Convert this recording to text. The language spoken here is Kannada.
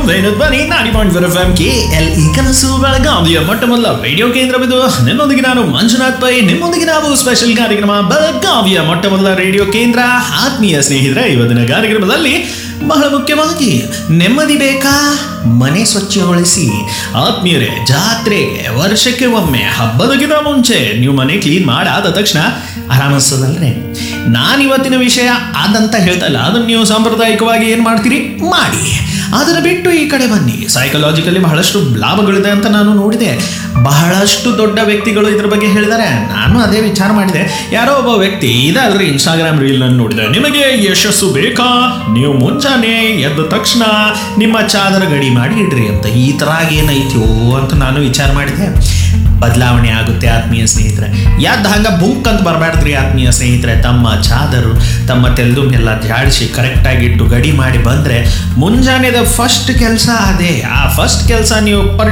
ವೇಣು ಧ್ವನಿ ನಾಡಿ point four F M K L E ಕನಸು ಬೆಳಗಾವಿಯ ಮೊಟ್ಟ ಮೊದಲ ರೇಡಿಯೋ ಕೇಂದ್ರವಿದು ನಿಮ್ಮೊಂದಿಗೆ ನಾನು ಮಂಜುನಾಥ್ ಪೈ ನಿಮ್ಮೊಂದಿಗೆ ನಾವು ಸ್ಪೆಷಲ್ ಕಾರ್ಯಕ್ರಮ ಬೆಳಗಾವಿಯ ಮೊಟ್ಟ ಮೊದಲ ರೇಡಿಯೋ ಕೇಂದ್ರ ಆತ್ಮೀಯ ಸ್ನೇಹಿತರೆ ಇವತ್ತಿನ ಕಾರ್ಯಕ್ರಮದಲ್ಲಿ ಬಹಳ ಮುಖ್ಯವಾಗಿ ನೆಮ್ಮದಿ ಬೇಕಾ ಮನೆ ಸ್ವಚ್ಛಗೊಳಿಸಿ ಆತ್ಮೀಯರೇ ಜಾತ್ರೆಗೆ ವರ್ಷಕ್ಕೆ ಒಮ್ಮೆ ಹಬ್ಬದಗಿಂತ ಮುಂಚೆ ನೀವು ಮನೆ ಕ್ಲೀನ್ ಮಾಡಾದ ತಕ್ಷಣ ಆರಾಮ ಅನ್ಸೋದಲ್ರಿ ನಾನಿವತ್ತಿನ ವಿಷಯ ಅದಂತ ಹೇಳ್ತಾ ಇಲ್ಲ ಅದನ್ನು ನೀವು ಸಾಂಪ್ರದಾಯಿಕವಾಗಿ ಏನು ಮಾಡ್ತೀರಿ ಮಾಡಿ ಅದನ್ನು ಬಿಟ್ಟು ಈ ಕಡೆ ಬನ್ನಿ ಸೈಕಲಾಜಿಕಲಿ ಬಹಳಷ್ಟು ಲಾಭಗಳಿದೆ ಅಂತ ನಾನು ನೋಡಿದೆ ಬಹಳಷ್ಟು ದೊಡ್ಡ ವ್ಯಕ್ತಿಗಳು ಇದ್ರ ಬಗ್ಗೆ ಹೇಳಿದ್ದಾರೆ ನಾನು ಅದೇ ವಿಚಾರ ಮಾಡಿದೆ ಯಾರೋ ಒಬ್ಬ ವ್ಯಕ್ತಿ ಇದಲ್ರಿ ಇನ್ಸ್ಟಾಗ್ರಾಮ್ ರೀಲ್ ನಾನು ನೋಡಿದೆ ನಿಮಗೆ ಯಶಸ್ಸು ಬೇಕಾ ನೀವು ಮುಂಜಾನೆ ಎದ್ದ ತಕ್ಷಣ ನಿಮ್ಮ ಚಾದರ ಗಡಿ ಮಾಡಿ ಇಡ್ರಿ ಅಂತ ಈ ಥರ ಏನೈತ್ಯೋ ಅಂತ ನಾನು ವಿಚಾರ ಮಾಡಿದೆ ಬದಲಾವಣೆ ಆಗುತ್ತೆ ಆತ್ಮೀಯ ಸ್ನೇಹಿತರೆ ಯಾವ್ದು ಹಂಗ ಬುಂಕ್ ಅಂತ ಬರಬಾರ್ದ್ರಿ ಆತ್ಮೀಯ ಸ್ನೇಹಿತರೆ ತಮ್ಮ ಚಾದರು ತಮ್ಮ ತೆಲ್ದುಮ್ನೆಲ್ಲ ಜಾಡಿಸಿ ಕರೆಕ್ಟಾಗಿ ಇಟ್ಟು ಗಡಿ ಮಾಡಿ ಬಂದರೆ ಮುಂಜಾನೆದ ಫಸ್ಟ್ ಕೆಲಸ ಅದೇ ಆ ಫಸ್ಟ್ ಕೆಲಸ ನೀವು